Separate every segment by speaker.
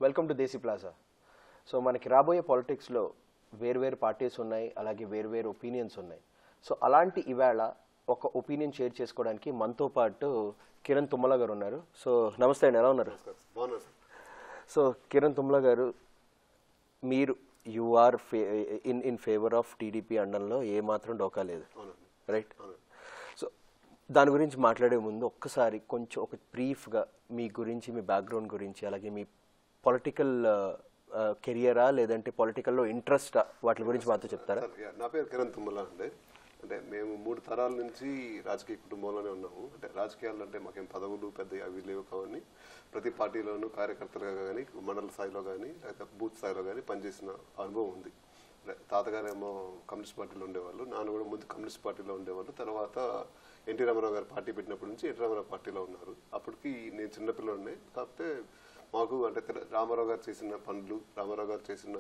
Speaker 1: Welcome to Desi plaza so మనకి రాబోయే పాలిటిక్స్లో వేరు పార్టీస్ ఉన్నాయి అలాగే వేరు ఒపీనియన్స్ ఉన్నాయి సో అలాంటి ఇవాళ ఒక ఒపీనియన్ షేర్ చేసుకోవడానికి మనతో పాటు కిరణ్ తుమ్మల గారు ఉన్నారు సో నమస్తే అండి ఎలా ఉన్నారు
Speaker 2: బాగున్నా సార్
Speaker 1: సో కిరణ్ తుమ్మల గారు మీరు you are in in favour of TDP అండంలో ఏ మాత్రం డోకా లేదు
Speaker 2: అవునండి
Speaker 1: రైట్
Speaker 2: అవునండి
Speaker 1: సో దాని గురించి మాట్లాడే ముందు ఒక్కసారి కొంచెం ఒక బ్రీఫ్గా మీ గురించి మీ బ్యాక్గ్రౌండ్ గురించి అలాగే మీ పొలిటికల్ కెరియరా లేదంటే పొలిటికల్లో ఇంట్రెస్ట్ వాటి గురించి మాతో చెప్తారా
Speaker 2: సార్ యా, నా పేరు కిరణ్ తుమ్మల అండి అంటే మేము మూడు తరాల నుంచి రాజకీయ కుటుంబంలోనే ఉన్నాము అంటే రాజకీయాలు అంటే మాకేం పదవులు పెద్ద అవి లేవు కావని ప్రతి పార్టీలోనూ కార్యకర్తలుగా కానీ మండల స్థాయిలో కానీ లేకపోతే బూత్ స్థాయిలో కానీ పనిచేసిన అనుభవం ఉంది అంటే తాతగారేమో కమ్యూనిస్ట్ పార్టీలో ఉండేవాళ్ళు నాన్న కూడా ముందు కమ్యూనిస్ట్ పార్టీలో ఉండేవాళ్ళు తర్వాత ఎన్టీ రామారావు గారు పార్టీ పెట్టినప్పటి నుంచి ఎన్టీ రామారావు పార్టీలో ఉన్నారు అప్పటికి నేను చిన్నపిల్లడినే కాకపోతే మాకు అంటే తెల- రామారావు గారు చేసిన పనులు రామారావు గారు చేసిన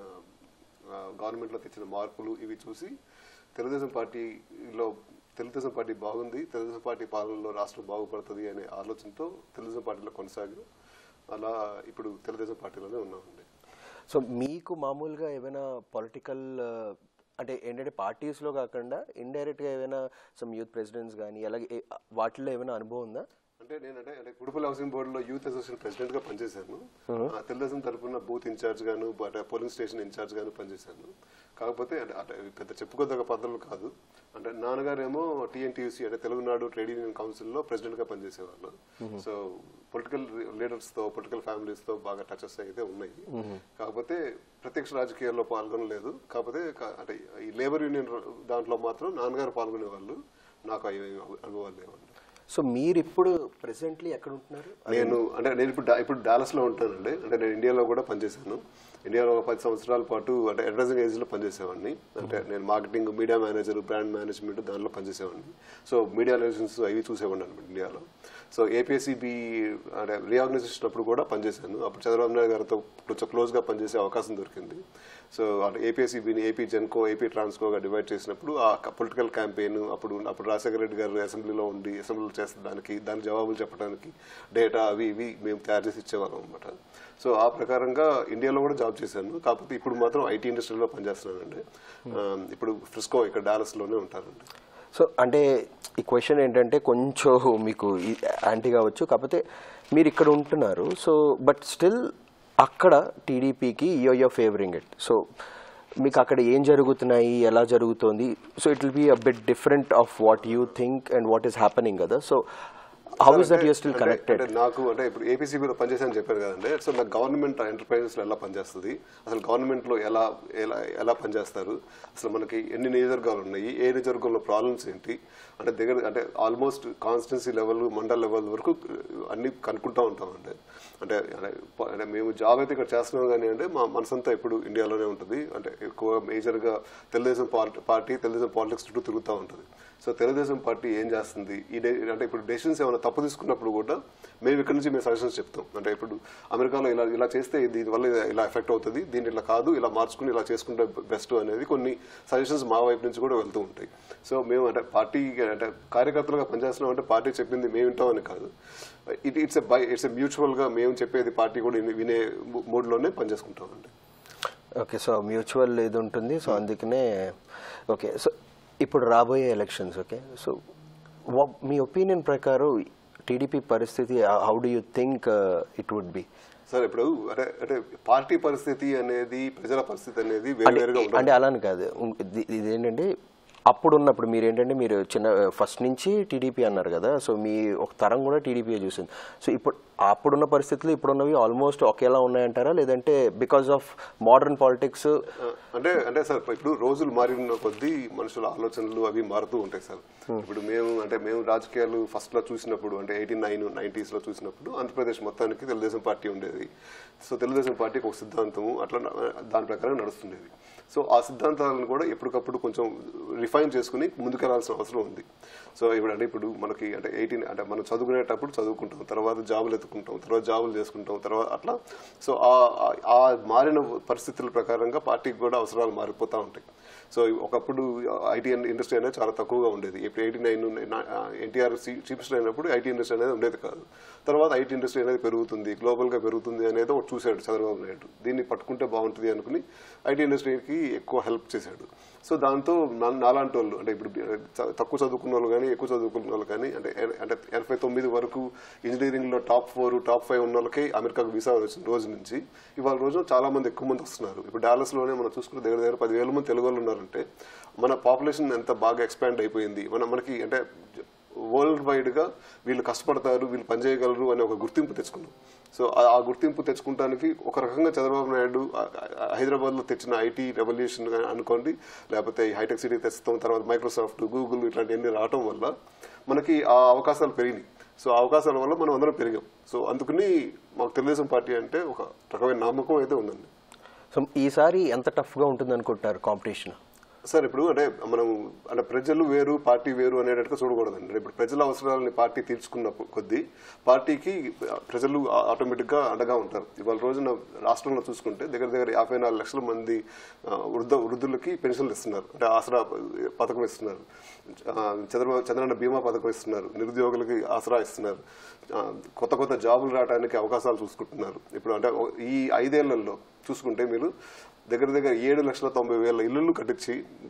Speaker 2: ఆ, గవర్నమెంట్లో తెచ్చిన మార్పులు ఇవి చూసి తెలుగుదేశం పార్టీలో తెలుగుదేశం పార్టీ బాగుంది తెలుగుదేశం పార్టీ పాలనలో రాష్ట్రం బాగుపడుతుంది అనే ఆలోచనతో తెలుగుదేశం పార్టీలో కొనసాగి అలా ఇప్పుడు తెలుగుదేశం పార్టీలోనే ఉన్నామండి
Speaker 1: సో మీకు మామూలుగా ఏమైనా పొలిటికల్ అంటే ఏంటంటే పార్టీస్లో కాకుండా ఇండైరెక్ట్గా ఏమైనా సమ్ యూత్ ప్రెసిడెంట్స్ కానీ అలాగే ఏ- వాటిల్లో ఏమైనా అనుభవం ఉందా
Speaker 2: అంటే నేనంటే అంటే కుడుపుల హౌసింగ్ బోర్డులో యూత్ అసోసియేషన్ ప్రెసిడెంట్ గా పనిచేశాను ఆ, తెలుగుదేశం తరఫున బూత్ ఇన్ఛార్జ్ గాను అంటే పోలింగ్ స్టేషన్ ఇన్ఛార్జ్ గాను పనిచేశాను కాకపోతే అంటే అంటే ఇవి పెద్ద చెప్పుకోదగ్గ పద్ధతులు కాదు అంటే నాన్నగారేమో టీఎన్టీయూసీ అంటే తెలుగునాడు ట్రేడ్ యూనియన్ కౌన్సిల్ లో ప్రెసిడెంట్ గా పనిచేసేవాళ్ళు సో పొలిటికల్ లీడర్స్ తో పొలిటికల్ ఫ్యామిలీస్ తో బాగా టచెస్ అయితే ఉన్నాయి కాకపోతే ప్రత్యక్ష రాజకీయాల్లో పాల్గొనలేదు కాకపోతే క- అంటే ఈ లేబర్ యూనియన్ దాంట్లో మాత్రం నాన్నగారు పాల్గొనే వాళ్ళు నాకు అవి అనుభవాలు లేవండి
Speaker 1: సో మీరు ఇప్పుడు ప్రెసెంట్లీ ఎక్కడ ఉంటున్నారు
Speaker 2: నేను అంటే నేను ఇప్పుడు డా- ఇప్పుడు డాలస్ లో ఉంటానండి అంటే నేను ఇండియాలో కూడా పనిచేశాను ఇండియాలో ఒక పది సంవత్సరాల పాటు అంటే అడ్వర్టైజింగ్ ఏజ్ లో పనిచేసేవాడిని అంటే నేను marketing media manager brand management దాంట్లో పనిచేసేవాడిని సో మీడియా రిలేషన్స్ అవి చూసేవాడిని అనమాట ఇండియాలో సో ఏపీఎస్సీబీ అంటే రీఆర్గనైజేషన్ అప్పుడు కూడా పనిచేశాను అప్పుడు చంద్రబాబు నాయుడు గారితో కొంచెం క్లోజ్ గా పనిచేసే అవకాశం దొరికింది సో అంటే ఏపీఎస్సీబీని ఏపీ జెన్కో ఏపీ ట్రాన్స్కోగా డివైడ్ చేసినప్పుడు ఆ పొలిటికల్ క్యాంపెయిన్ అప్పుడు అప్పుడు రాజశేఖర రెడ్డి గారు అసెంబ్లీలో ఉండి అసెంబ్లీలో చేసిన దానికి దానికి జవాబులు చెప్పడానికి డేటా అవి ఇవి మేము తయారు చేసి ఇచ్చేవాళ్ళం అనమాట సో ఆ ప్రకారంగా ఇండియాలో కూడా జాబ్ చేశాను కాకపోతే ఇప్పుడు మాత్రం ఐటీ ఇండస్ట్రీలో పనిచేస్తున్నానండి ఆ, ఇప్పుడు ఫ్రిస్కో ఇక్కడ డాలస్ లోనే ఉంటానండి
Speaker 1: సో అంటే ఈ క్వశ్చన్ ఏంటంటే కొంచెం మీకు యాంటీ కావచ్చు కాకపోతే మీరు ఇక్కడ ఉంటున్నారు సో బట్ స్టిల్ అక్కడ టీడీపీకి యో యో ఫేవరింగ్ ఇట్ సో మీకు అక్కడ ఏం జరుగుతున్నాయి ఎలా జరుగుతోంది so it will be a bit different of what you think and what is happening కదా so how is that you still
Speaker 2: అంటే-
Speaker 1: కనెక్టెడ్
Speaker 2: అంటే నాకు అంటే ఇప్పుడు ఏపీసీబీలో పనిచేసాను చెప్పారు కదండి సో నాకు గవర్నమెంట్ ఎంటర్ప్రైజెస్ లో ఎలా పనిచేస్తుంది అసలు గవర్నమెంట్ లో ఎలా ఎలా ఎలా పనిచేస్తారు అసలు మనకి ఎన్ని నియోజకవర్గాలు ఉన్నాయి ఏ నియోజకవర్గంలో ప్రాబ్లమ్స్ ఏంటి అంటే దగ్గర అంటే almost constituency level mandal level వరకు అన్ని కనుక్కుంటా ఉంటామండి అంటే అంటే ప- అంటే మేము జాబ్ అయితే ఇక్కడ చేస్తున్నాం కానీ అంటే మా మనసంతా ఇప్పుడు ఇండియాలోనే ఉంటుంది అంటే ఎక్కువ మేజర్గా Telugu Desam party party Telugu Desam politics చుట్టూ తిరుగుతూ ఉంటుంది సో తెలుగుదేశం పార్టీ ఏం చేస్తుంది ఈ డే- అంటే ఇప్పుడు డెసిషన్స్ ఏమైనా తప్పు తీసుకున్నప్పుడు కూడా మేము ఇక్కడ నుంచి మేము సజెషన్స్ చెప్తాం అంటే ఇప్పుడు అమెరికాలో ఇలా ఇలా చేస్తే దీనివల్ల ఇలా- ఇలా ఎఫెక్ట్ అవుతుంది దీన్ని ఇలా కాదు ఇలా మార్చుకుని ఇలా చేసుకుంటే బెస్ట్ అనేది కొన్ని సజెషన్స్ మా వైపు నుంచి కూడా వెళ్తూ ఉంటాయి సో మేము అంటే పార్టీ అంటే కార్యకర్తలుగా పనిచేస్తున్నాం అంటే పార్టీ చెప్పింది మేము వింటామని కాదు it it's by it's mutual గా మేము చెప్పేది పార్టీ కూడా వినే- వినే మూడ్లోనే పనిచేసుకుంటామండి
Speaker 1: ఓకే సో మ్యూచువల్ ఇది ఉంటుంది సో అందుకనే ఓకే సో ఇప్పుడు రాబోయే ఎలక్షన్స్ ఓకే సో మీ ఒపీనియన్ ప్రకారం టీడీపీ పరిస్థితి how do you think it would be
Speaker 2: sir ఇప్పుడు అంటే అంటే పార్టీ పరిస్థితి అనేది ప్రజల పరిస్థితి అనేది వేరు వేరుగా ఉంటుంది
Speaker 1: అంటే అలాని కాదు ఉం- ఇది- ఇది ఏంటంటే అప్పుడు ఉన్నప్పుడు మీరు ఏంటంటే మీరు చిన్న ఫస్ట్ నుంచి టీడీపీ అన్నారు కదా సో మీ ఒక తరం కూడా టీడీపీ చూసింది సో ఇప్పుడు అప్పుడున్న పరిస్థితులు ఇప్పుడున్నవి ఆల్మోస్ట్ ఒకేలా ఉన్నాయంటారా లేదంటే బికాస్ ఆఫ్ మోడర్న్ పాలిటిక్స్
Speaker 2: ఆ, అంటే అంటే సార్ ఇప్పుడు రోజులు మారిన కొద్దీ మనుషుల ఆలోచనలు అవి మారుతూ ఉంటాయి సార్ ఇప్పుడు మేము అంటే మేము రాజకీయాలు ఫస్ట్ లో చూసినప్పుడు అంటే ఎయిటీ నైన్ నైన్టీస్ లో చూసినప్పుడు ఆంధ్రప్రదేశ్ మొత్తానికి తెలుగుదేశం పార్టీ ఉండేది సో తెలుగుదేశం పార్టీకి ఒక సిద్ధాంతము అట్లా న- దాని ప్రకారం నడుస్తుండేది సో ఆ సిద్ధాంతాలను కూడా ఎప్పటికప్పుడు కొంచెం రిఫైన్ చేసుకుని ముందుకెళ్లాల్సిన అవసరం ఉంది సో ఇప్పుడు అంటే ఇప్పుడు మనకి అంటే ఎయిటీన్ అంటే మనం చదువుకునేటప్పుడు చదువుకుంటాం తర్వాత జాబులు ఎత్తుకుంటాం తర్వాత జాబులు చేసుకుంటాం తర్వాత అట్లా సో ఆ ఆ- ఆ మారిన పరిస్థితుల ప్రకారంగా పార్టీకి కూడా అవసరాలు మారిపోతూ ఉంటాయి సో ఒకప్పుడు ఐటీ ఇండస్ట్రీ అనేది చాలా తక్కువగా ఉండేది ఇప్పుడు eighty nine NTR chief minister అయినప్పుడు ఐటీ ఇండస్ట్రీ అనేది ఉండేది కాదు తర్వాత ఐటీ ఇండస్ట్రీ అనేది పెరుగుతుంది గ్లోబల్గా పెరుగుతుంది అనేది ఒకటి చూశాడు చంద్రబాబు నాయుడు దీన్ని పట్టుకుంటే బాగుంటుంది అనుకుని ఐటీ ఇండస్ట్రీకి ఎక్కువ హెల్ప్ చేశాడు సో దాంతో నా- నాలాంటి వాళ్ళు అంటే ఇప్పుడు చ- తక్కువ చదువుకున్న వాళ్ళు కానీ ఎక్కువ చదువుకున్న వాళ్ళు కానీ అంటే ఎ- అంటే ఎనభై తొమ్మిది వరకు ఇంజనీరింగ్లో టాప్ ఫోర్ టాప్ ఫైవ్ ఉన్న వాళ్ళకి అమెరికాకు వీసా వచ్చిన రోజు నుంచి ఇవాళ రోజు చాలా మంది ఎక్కువ మంది వస్తున్నారు ఇప్పుడు డాలస్లోనే మనం చూసుకుంటే దగ్గర దగ్గర పదివేల మంది తెలుగు వాళ్ళు ఉన్నారంటే మన పాపులేషన్ ఎంత బాగా ఎక్స్పాండ్ అయిపోయింది మన మనకి అంటే వరల్డ్ వైడ్ గా వీళ్ళు కష్టపడతారు వీళ్ళు పనిచేయగలరు అనే ఒక గుర్తింపు తెచ్చుకున్నాం సో ఆ- ఆ గుర్తింపు తెచ్చుకుంటానికి ఒక రకంగా చంద్రబాబు నాయుడు హైదరాబాద్ లో తెచ్చిన ఐటీ రెవల్యూషన్ అనుకోండి లేకపోతే ఈ హైటెక్ సిటీ తెస్తాం తర్వాత మైక్రోసాఫ్ట్ గూగుల్ ఇట్లాంటివన్నీ రావటం వల్ల మనకి ఆ అవకాశాలు పెరిగినాయి సో ఆ అవకాశాల వల్ల మనం అందరం పెరిగాం సో అందుకని మాకు తెలుగుదేశం పార్టీ అంటే ఒక రకమైన నమ్మకం అయితే ఉందండి
Speaker 1: సో ఈసారి ఎంత టఫ్గా ఉంటుంది అనుకుంటున్నారు కాంపిటీషన్
Speaker 2: సార్ ఇప్పుడు అంటే మనం అంటే ప్రజలు వేరు పార్టీ వేరు అనేటట్టుగా చూడకూడదండి ఇప్పుడు ప్రజల అవసరాలని పార్టీ తీర్చుకున్న కొద్దీ పార్టీకి ప్రజలు ఆటోమేటిక్ గా అండగా ఉంటారు ఇవాళ రోజున రాష్ట్రంలో చూసుకుంటే దగ్గర దగ్గర యాభై నాలుగు లక్షల మంది ఆ, వృద్ధ వృద్ధులకి పెన్షన్లు ఇస్తున్నారు అంటే ఆసరా పథకం ఇస్తున్నారు ఆ, చంద్రబాబు చంద్రన్న బీమా పథకం ఇస్తున్నారు నిరుద్యోగులకి ఆసరా ఇస్తున్నారు ఆ, కొత్త కొత్త జాబులు రావడానికి అవకాశాలు చూసుకుంటున్నారు ఇప్పుడు అంటే ఈ ఐదేళ్లలో చూసుకుంటే మీరు దగ్గర దగ్గర ఏడు లక్షల తొంభై వేల ఇల్లులు కట్టించి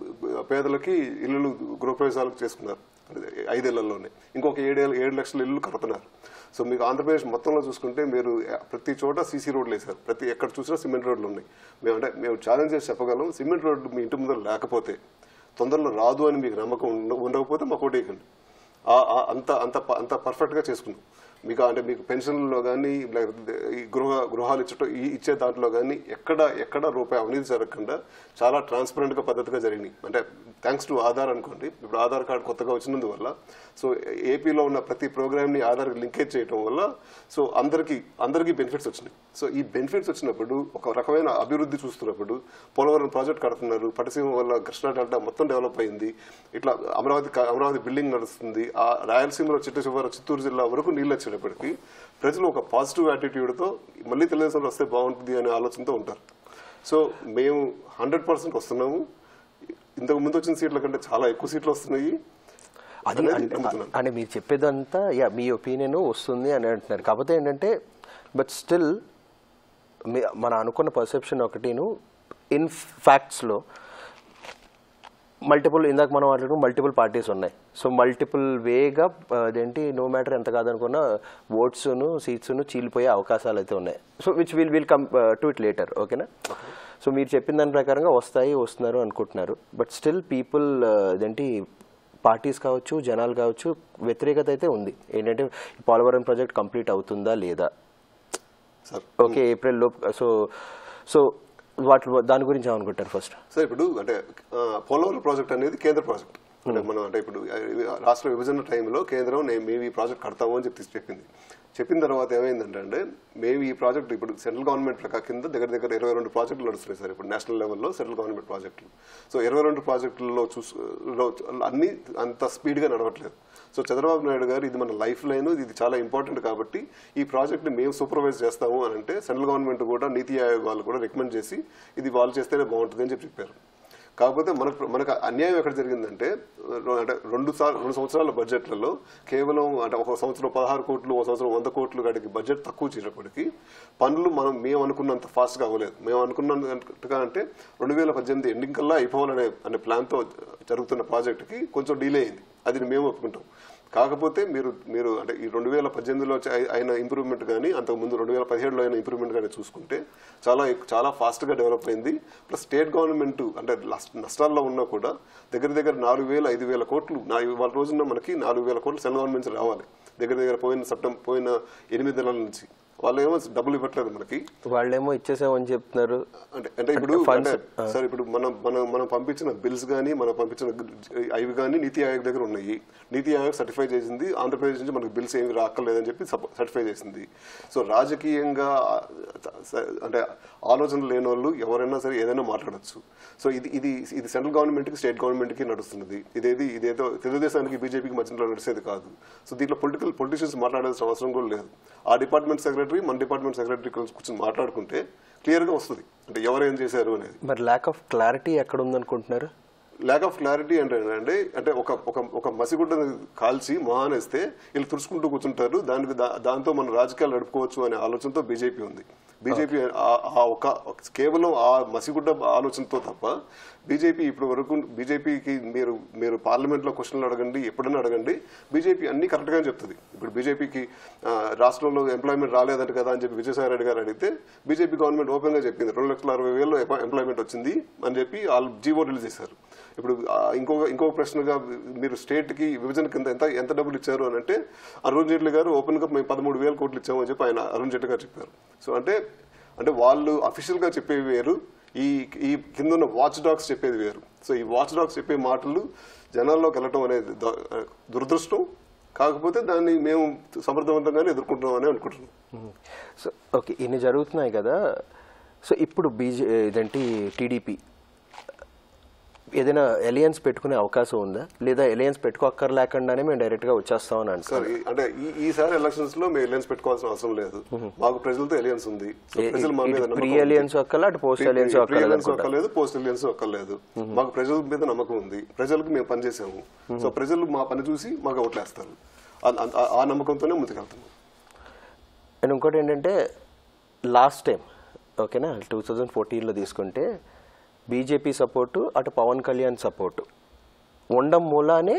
Speaker 2: పేదలకి ఇల్లులు గృహప్రవేశాలకు చేసుకున్నారు అంటే ఐదేళ్లలోనే ఇంకొక ఏడు ఏడు లక్షల ఇల్లు కడుతున్నారు సో మీకు ఆంధ్రప్రదేశ్ మొత్తంలో చూసుకుంటే మీరు ప్రతి చోట సీసీ రోడ్లు వేశారు ప్రతి ఎక్కడ చూసినా సిమెంట్ రోడ్లు ఉన్నాయి మేము అంటే మేము ఛాలెంజ్ చేసి చెప్పగలం సిమెంట్ రోడ్డు మీ ఇంటి ముందర లేకపోతే తొందరలో రాదు అని మీకు నమ్మకం ఉండ- ఉండకపోతే మాకు ఓటేయకండి ఆ- ఆ- అంత అంత ప- అంత పర్ఫెక్ట్ గా చేసుకున్నాం మీకు అంటే మీకు పెన్షన్లో కానీ లేకపోతే ఈ గృహ గృహాలు ఇచ్చట ఈ ఇచ్చే దాంట్లో కానీ ఎక్కడ ఎక్కడ రూపాయి అవినీతి జరగకుండా చాలా ట్రాన్స్పరెంట్ గా పద్ధతిగా జరిగినాయి అంటే థ్యాంక్స్ టు ఆధార్ అనుకోండి ఇప్పుడు ఆధార్ కార్డు కొత్తగా వచ్చినందువల్ల సో ఏపీలో ఉన్న ప్రతి ప్రోగ్రామ్ ని ఆధార్ లింకేజ్ చేయడం వల్ల సో అందరికి అందరికీ బెనిఫిట్స్ వచ్చినాయి సో ఈ బెనిఫిట్స్ వచ్చినప్పుడు ఒక రకమైన అభివృద్ధి చూస్తున్నప్పుడు పోలవరం ప్రాజెక్ట్ కడుతున్నారు పటిసీమ వల్ల కృష్ణా డెల్టా మొత్తం డెవలప్ అయింది ఇట్లా అమరావతి క- అమరావతి బిల్డింగ్ నడుస్తుంది ఆ రాయలసీమలో చిట్ట చివర చిత్తూరు జిల్లా వరకు నీళ్ళు వచ్చేటప్పటికి ప్రజలు ఒక పాజిటివ్ యాటిట్యూడ్తో మళ్ళీ తెలుగుదేశంలో వస్తే బాగుంటుంది అనే ఆలోచనతో ఉంటారు సో మేము హండ్రెడ్ పర్సెంట్ వస్తున్నాము ఇంతకు ముందు వచ్చిన సీట్ల కంటే చాలా ఎక్కువ సీట్లు వస్తున్నాయి
Speaker 1: అది
Speaker 2: అనేది
Speaker 1: అంటే-
Speaker 2: నమ్ముతున్నాను.
Speaker 1: అంటే మీరు చెప్పేదంతా యా మీ ఒపీనియన్ వస్తుంది అని అంటున్నారు కాకపోతే ఏంటంటే బట్ స్టిల్ మన అనుకున్న పర్సెప్షన్ ఒకటిను ఇన్ ఫ్యాక్ట్స్లో మల్టిపుల్ ఇందాక మనం మాట్లాడుకున్న మల్టిపుల్ పార్టీస్ ఉన్నాయి సో మల్టిపుల్ వేగా అదేంటి నో మ్యాటర్ ఎంత కాదనుకున్నా ఓట్స్ను సీట్స్ను చీలిపోయే అవకాశాలు అయితే ఉన్నాయి so which will will come to it later ఓకేనా సో మీరు చెప్పిన దాని ప్రకారంగా వస్తాయి వస్తున్నారు అనుకుంటున్నారు బట్ స్టిల్ పీపుల్ అదేంటి పార్టీస్ కావచ్చు జనాలు కావచ్చు వ్యతిరేకత అయితే ఉంది ఏంటంటే ఈ పోలవరం ప్రాజెక్ట్ కంప్లీట్ అవుతుందా లేదా
Speaker 2: సార్
Speaker 1: ఓకే ఏప్రిల్ లో సో సో వాటి దాని గురించి ఏమనుకుంటారు ఫస్ట్
Speaker 2: సార్ ఇప్పుడు అంటే ఆ, పోలవరం ప్రాజెక్ట్ అనేది కేంద్ర ప్రాజెక్ట్ అంటే మనం అంటే ఇప్పుడు ఆ, రాష్ట్ర విభజన టైంలో కేంద్రం నేను మేము ఈ ప్రాజెక్ట్ కడతాము అని చెప్పి చెప్పింది చెప్పిన తర్వాత ఏమైందంటే అంటే మేము ఈ ప్రాజెక్ట్ ఇప్పుడు సెంట్రల్ గవర్నమెంట్ ప్రకా కింద దగ్గర దగ్గర ఇరవై రెండు ప్రాజెక్టులు నడుస్తున్నాయి సార్ ఇప్పుడు నేషనల్ లెవెల్లో సెంట్రల్ గవర్నమెంట్ ప్రాజెక్టులు సో ఇరవై రెండు ప్రాజెక్టుల్లో చూసు లో అన్ని అంత స్పీడ్గా నడవట్లేదు సో చంద్రబాబు నాయుడు గారు ఇది మన లైఫ్ లైన్ ఇది చాలా ఇంపార్టెంట్ కాబట్టి ఈ ప్రాజెక్ట్ ని మేము సూపర్వైజ్ చేస్తాము అని అంటే సెంట్రల్ గవర్నమెంట్ కూడా నీతి ఆయోగ్ వాళ్ళు కూడా రికమెండ్ చేసి ఇది వాళ్ళు చేస్తేనే బాగుంటుంది అని చెప్పి చెప్పారు కాకపోతే మనకు మనకు అన్యాయం ఎక్కడ జరిగిందంటే రొ- అంటే రెండు సార్లు రెండు సంవత్సరాల బడ్జెట్లలో కేవలం అంటే ఒక సంవత్సరం పదహారు కోట్లు ఒక సంవత్సరం వంద కోట్లు కాడికి బడ్జెట్ తక్కువ చేసినప్పటికీ పనులు మనం మేము అనుకున్నంత ఫాస్ట్ గా అవ్వలేదు మేము అనుకున్నట్టుగా అంటే రెండు వేల పద్దెనిమిది ఎండింగ్ కల్లా అయిపోవాలనే అనే ప్లాన్ తో జరుగుతున్న ప్రాజెక్టుకి కొంచెం డిలే అయింది అది మేము ఒప్పుకుంటాం కాకపోతే మీరు మీరు అంటే ఈ రెండు వేల పద్దెనిమిదిలో చ- అయిన ఇంప్రూవ్మెంట్ కానీ అంతకు ముందు రెండు వేల పదిహేడులో అయిన ఇంప్రూవ్మెంట్ కానీ చూసుకుంటే చాలా ఎక్- చాలా ఫాస్ట్ గా డెవలప్ అయింది ప్లస్ స్టేట్ గవర్నమెంట్ అంటే లస్- నష్టాల్లో ఉన్నా కూడా దగ్గర దగ్గర నాలుగు వేల ఐదు వేల కోట్లు నా ఇవాళ రోజున మనకి నాలుగు వేల కోట్లు సెంట్రల్ గవర్నమెంట్ నుంచి రావాలి దగ్గర దగ్గర పోయిన సెప్టెంబర్ పోయిన ఎనిమిది నెలల నుంచి వాళ్ళు ఏమో డబ్బులు ఇవ్వట్లేదు మనకి
Speaker 1: వాళ్ళేమో ఇచ్చేసామని చెప్తున్నారు
Speaker 2: అంటే అంటే ఇప్పుడు
Speaker 1: funds,
Speaker 2: అంటే సార్ ఇప్పుడు మనం మనం మనం పంపించిన బిల్స్ కానీ మనం పంపించిన అవి కానీ నీతి ఆయోగ్ దగ్గర ఉన్నాయి నీతి ఆయోగ్ సర్టిఫై చేసింది ఆంధ్రప్రదేశ్ నుంచి మనకు బిల్స్ ఏమి రాక్కర్లేదని చెప్పి సర్టిఫై చేసింది సో రాజకీయంగా స- అంటే ఆలోచన లేని వాళ్ళు ఎవరైనా సరే ఏదైనా మాట్లాడొచ్చు సో ఇది ఇది ఇది సెంట్రల్ గవర్నమెంట్ కి స్టేట్ గవర్నమెంట్ కి నడుస్తున్నది ఇదేది ఇదేదో తెలుగుదేశానికి బీజేపీకి మధ్యలో నడిచేది కాదు సో దీంట్లో పొలిటికల్ పొలిటీషియన్స్ మాట్లాడాల్సిన అవసరం కూడా లేదు ఆ డిపార్ట్మెంట్ సెక్రటరీ మన డిపార్ట్మెంట్ సెక్రటరీ కూర్చొని మాట్లాడుకుంటే క్లియర్ గా వస్తుంది అంటే ఎవరు ఏం చేశారు అనేది
Speaker 1: మరి ల్యాక్ ఆఫ్ క్లారిటీ ఎక్కడ ఉందనుకుంటున్నారు
Speaker 2: ల్యాక్ ఆఫ్ క్లారిటీ అంటే ఏంటంటే అంటే ఒక ఒక ఒక మసిగుడ్డను కాల్చి మహానేస్తే వీళ్ళు తుడుచుకుంటూ కూర్చుంటారు దానికి దా- దాంతో మనం రాజకీయాలు నడుపుకోవచ్చు అనే ఆలోచనతో బీజేపీ ఉంది బీజేపీ ఆ ఒక కేవలం ఆ మసిగుడ్డ ఆలోచనతో తప్ప బీజేపీ ఇప్పటి వరకు బీజేపీకి మీరు మీరు పార్లమెంట్లో క్వశ్చన్లు అడగండి ఎప్పుడైనా అడగండి బీజేపీ అన్ని కరెక్ట్గానే చెప్తుంది ఇప్పుడు బీజేపీకి ఆ, రాష్ట్రంలో ఎంప్లాయ్మెంట్ రాలేదంట కదా అని చెప్పి విజయసాయి రెడ్డి గారు అడిగితే బీజేపీ గవర్నమెంట్ ఓపెన్గా చెప్పింది రెండు లక్షల అరవై వేలు ఎంప్లాయ్మెంట్ వచ్చింది అని చెప్పి వాళ్ళు జీవో రిలీజ్ చేశారు ఇప్పుడు ఆ, ఇంకొక ఇంకొక ప్రశ్నగా మీరు స్టేట్ కి విభజన కింద ఎంత ఎంత డబ్బులు ఇచ్చారు అని అంటే అరుణ్ జైట్లీ గారు ఓపెన్ గా మేము పదమూడు వేల కోట్లు ఇచ్చాము అని చెప్పి ఆయన అరుణ్ జైట్లీ గారు చెప్పారు సో అంటే అంటే వాళ్ళు అఫీషియల్ గా చెప్పేవి వేరు ఈ ఈ కింద ఉన్న వాచ్ డాగ్స్ చెప్పేది వేరు సో ఈ వాచ్ డాగ్స్ చెప్పే మాటలు జనాల్లోకి వెళ్ళటం అనేది ద- దురదృష్టం కాకపోతే దాన్ని మేము సమర్థవంతంగానే ఎదుర్కొంటున్నామని అనుకుంటున్నాం
Speaker 1: సో ఓకే ఇన్ని జరుగుతున్నాయి కదా సో ఇప్పుడు బీజే ఇదేంటి టీడీపీ ఏదైనా ఎలియన్స్ పెట్టుకునే అవకాశం ఉందా లేదా ఎలియన్స్ పెట్టుకోక్కర్లేకుండానే మేము డైరెక్ట్గా వచ్చేస్తామని అనుకో
Speaker 2: సార్ ఈ- అంటే ఈ ఈసారి ఎలక్షన్స్ లో మేము ఎలియన్స్ పెట్టుకోవాల్సిన అవసరం లేదు మాకు ప్రజలతో ఎలియన్స్ ఉంది సో ప్రజలు మా మీద నమ్మకం
Speaker 1: ప్రీ
Speaker 2: ఉంది.
Speaker 1: ఎలియన్స్ ఒక్కలా అటు పోస్ట్ ఎలియన్స్
Speaker 2: ప్రీ
Speaker 1: ఒక్కలేదు
Speaker 2: ఎలియన్స్
Speaker 1: అనుకుంటా
Speaker 2: ఒక్కలేదు పోస్ట్ ఎలియన్స్ ఒక్కలేదు మాకు ప్రజల మీద నమ్మకం ఉంది ప్రజలకు మేము పనిచేసాము సో ప్రజలు మా పని చూసి మాకు ఓట్లేస్తారు ఆ- ఆ- ఆ నమ్మకంతోనే ముందుకెళ్తున్నాం
Speaker 1: అండ్ ఇంకోటి ఏంటంటే లాస్ట్ టైం ఓకేనా టూ థౌజండ్ ఫోర్టీన్లో తీసుకుంటే బీజేపీ సపోర్టు అటు పవన్ కళ్యాణ్ సపోర్టు ఉండడం మూలానే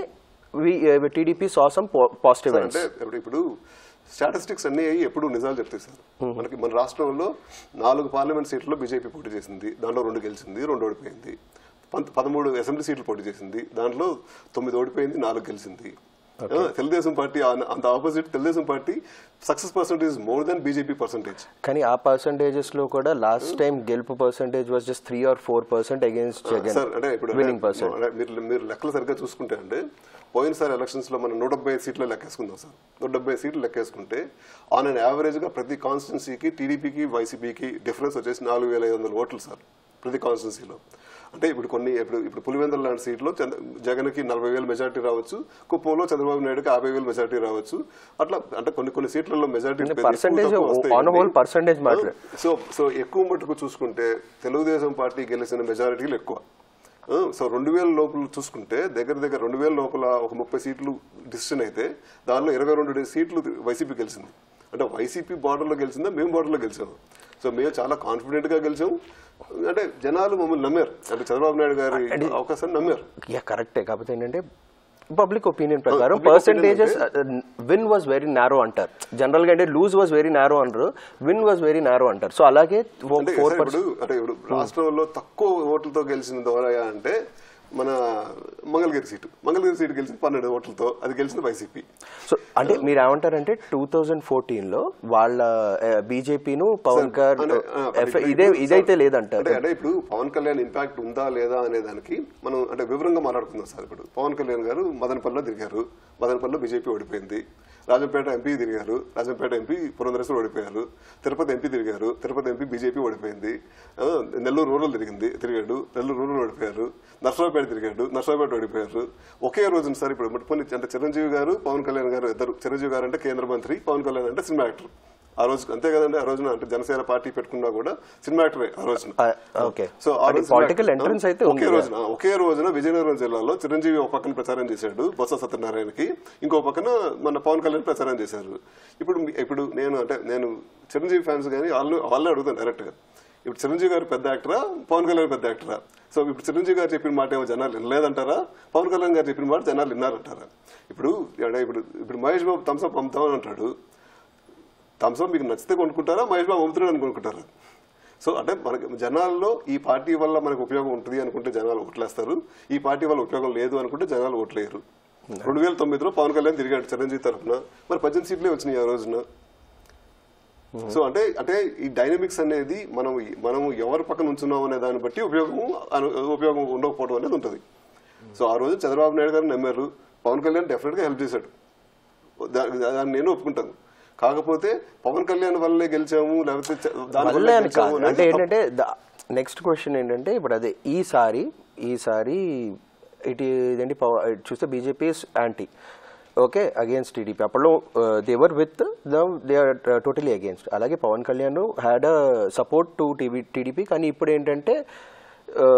Speaker 1: టీడీపీ సాసం పాజిటివ్
Speaker 2: సార్ అంటే ఇప్పుడు ఇప్పుడు స్టాటిస్టిక్స్ అన్ని అయ్యి ఎప్పుడు నిజాలు చెప్తాయి సార్ మనకి మన రాష్ట్రంలో నాలుగు పార్లమెంట్ సీట్లలో బీజేపీ పోటీ చేసింది దాంట్లో రెండు గెలిచింది రెండు ఓడిపోయింది పంత- పదమూడు అసెంబ్లీ సీట్లు పోటీ చేసింది దాంట్లో తొమ్మిది ఓడిపోయింది నాలుగు గెలిచింది ఆ, తెలుగుదేశం పార్టీ ఆ- అంత opposite Telugu Desam party success percentage more than BJP percentage
Speaker 1: కానీ ఆ పర్సంటేజెస్ లో కూడా లాస్ట్ టైం గెలుపు percentage was just three or four percent against Jagan
Speaker 2: sir అంటే ఇప్పుడు
Speaker 1: విన్నింగ్ పర్సెంట్
Speaker 2: అంటే మీరు మీరు లెక్కలు సరిగ్గా చూసుకుంటే అంటే పోయినసారి ఎలక్షన్స్ లో మనం నూట డెబ్బై సీట్లు లెక్కేసుకుందాం సార్ నూట డెబ్బై సీట్లు లెక్కేసుకుంటే ఆన్ అండ్ యావరేజ్ గా ప్రతి కాన్స్టిట్యున్సీకి టీడీపీకి వైసీపీకి డిఫరెన్స్ వచ్చేసి నాలుగు వేల ఐదు వందల ఓట్లు సార్ ప్రతి కాన్స్టిట్యున్సీలో అంటే ఇప్పుడు కొన్ని ఇప్పుడు ఇప్పుడు పులివెందుల లాంటి సీట్లో చంద్ర జగన్కి నలభై వేలు మెజార్టీ రావచ్చు కుప్పంలో చంద్రబాబు నాయుడుకి యాభై వేలు మెజార్టీ రావచ్చు అట్లా అంటే కొన్ని కొన్ని సీట్లలో majority
Speaker 1: percentage on whole percentage matter.
Speaker 2: So so ఎక్కువ మటుకు చూసుకుంటే తెలుగుదేశం పార్టీ గెలిచిన మెజారిటీలు ఎక్కువ ఆ, సో రెండు వేల లోపల చూసుకుంటే దగ్గర దగ్గర రెండు వేల లోపల ఒక ముప్పై సీట్లు డిసిషన్ అయితే దానిలో ఇరవై రెండు సీట్లు వైసీపీ గెలిచింది అంటే వైసీపీ బార్డర్లో గెలిచిందా మేము బార్డర్లో గెలిచాము సో మేము చాలా కాన్ఫిడెంట్ గా గెలిచాము అంటే జనాలు మమ్మల్ని నమ్మారు అంటే చంద్రబాబు నాయుడు గారి అవకాశాన్ని నమ్మారు
Speaker 1: యా కరెక్టే కాకపోతే ఏంటంటే పబ్లిక్ ఒపీనియన్ ప్రకారం
Speaker 2: public
Speaker 1: percentages win was very narrow అంటారు జనరల్ గా అంటే లూజ్ వాజ్ వెరీ నారో అంటారు విన్ వాజ్ వెరీ నారో అంటారు సో అలాగే
Speaker 2: అంటే
Speaker 1: ఫోర్
Speaker 2: సార్ ఇప్పుడు అంటే ఇప్పుడు రాష్ట్రంలో తక్కువ ఓట్లతో గెలిచిన ద్వారా అంటే మన మంగళగిరి సీటు మంగళగిరి సీటు గెలిచింది పన్నెండు ఓట్లతో అది గెలిచింది వైసీపీ
Speaker 1: సో అంటే మీరు ఏమంటారంటే టూ థౌజండ్ ఫోర్టీన్ లో వాళ్ళ బీజేపీను పవన్ గారు
Speaker 2: అంటే, ఆ,
Speaker 1: ఎఫ్-
Speaker 2: ఇప్పుడు-
Speaker 1: ఇదే
Speaker 2: ఇప్పుడు
Speaker 1: ఇదైతే
Speaker 2: సార్,
Speaker 1: లేదంటారు
Speaker 2: అంటే అంటే ఇప్పుడు పవన్ కళ్యాణ్ ఇంపాక్ట్ ఉందా లేదా అనే దానికి మనం అంటే వివరంగా మాట్లాడుకుందాం సార్ ఇప్పుడు పవన్ కళ్యాణ్ గారు మదనపల్లిలో తిరిగారు మదనపల్లిలో బీజేపీ ఓడిపోయింది రాజంపేట ఎంపీ తిరిగారు రాజంపేట ఎంపీ పురంధరేశ్వర ఓడిపోయారు తిరుపతి ఎంపీ తిరిగారు తిరుపతి ఎంపీ బీజేపీ ఓడిపోయింది ఆ, నెల్లూరు రూరల్ తిరిగింది తిరిగాడు నెల్లూరు రూరల్ ఓడిపోయారు నర్సరావుపేట తిరిగాడు నర్సరావుపేట ఓడిపోయారు ఒకే రోజున సార్ ఇప్పుడు కొన్ని అంటే చిరంజీవి గారు పవన్ కళ్యాణ్ గారు ఇద్దరు చిరంజీవి గారు అంటే కేంద్ర మంత్రి పవన్ కళ్యాణ్ అంటే సినిమా యాక్టర్ ఆ రోజు అంతే కదండి ఆ రోజున అంటే జనసేన పార్టీ పెట్టుకున్నా కూడా సినిమా యాక్టరే ఆ రోజున
Speaker 1: ఓకే
Speaker 2: సో ఆ రోజు
Speaker 1: పొలిటికల్ ఎంట్రన్స్ అయితే ఉంది
Speaker 2: ఒకే రోజున ఒకే రోజున విజయనగరం జిల్లాలో చిరంజీవి ఒక పక్కన ప్రచారం చేశాడు బొత్స సత్యనారాయణకి ఇంకో పక్కన మన పవన్ కళ్యాణ్ ప్రచారం చేశారు ఇప్పుడు మీ- ఇప్పుడు నేను అంటే నేను చిరంజీవి ఫ్యాన్స్ కానీ వాళ్ళు వాళ్ళే అడుగుతాను డైరెక్ట్ గా ఇప్పుడు చిరంజీవి గారు పెద్ద యాక్టరా పవన్ కళ్యాణ్ పెద్ద యాక్టరా సో ఇప్పుడు చిరంజీవి గారు చెప్పిన మాట ఏమో జనాలు వినలేదంటారా పవన్ కళ్యాణ్ గారు చెప్పిన మాట జనాలు విన్నారంటారా ఇప్పుడు అంటే ఇప్పుడు ఇప్పుడు మహేష్ బాబు థమ్స్అప్ పంపుతామని అంటాడు థమ్స్అప్ మీకు నచ్చితే కొనుక్కుంటారా మహేష్ బాబు అమ్ముతున్నాడు అని కొనుక్కుంటారా సో అంటే మనకి జనాల్లో ఈ పార్టీ వల్ల మనకు ఉపయోగం ఉంటుంది అనుకుంటే జనాలు ఓట్లేస్తారు ఈ పార్టీ వల్ల ఉపయోగం లేదు అనుకుంటే జనాలు ఓట్లేరు రెండు వేల తొమ్మిదిలో పవన్ కళ్యాణ్ తిరిగాడు చిరంజీవి తరఫున మరి పద్దెనిమిది సీట్లే వచ్చినాయి ఆ రోజున సో అంటే అంటే ఈ డైనమిక్స్ అనేది మనం మనం ఎవరి పక్కన ఉంచున్నాం అనే దాన్ని బట్టి ఉపయోగం అను- ఉపయోగం ఉండకపోవడం అనేది ఉంటుంది సో ఆ రోజు చంద్రబాబు నాయుడు గారు నమ్మారు పవన్ కళ్యాణ్ డెఫినెట్ గా హెల్ప్ చేశాడు దా- దాన్ని నేను ఒప్పుకుంటాను కాకపోతే పవన్ కళ్యాణ్ వల్లే గెలిచాము లేకపోతే చ- దాని
Speaker 1: వల్లే
Speaker 2: వల్లే
Speaker 1: అని
Speaker 2: గెలిచాము
Speaker 1: కాదు
Speaker 2: అనేది
Speaker 1: అంటే
Speaker 2: తప్పు.
Speaker 1: ఏంటంటే నెక్స్ట్ క్వశ్చన్ ఏంటంటే ఇప్పుడు అదే ఈసారి ఈసారి ఇటు ఇదేంటి పవ- ఇటు చూస్తే BJP anti okay against TDP అప్పట్లో they were with the they are totally against అలాగే Pawan Kalyan had a support to TV TDP కానీ ఇప్పుడు ఏంటంటే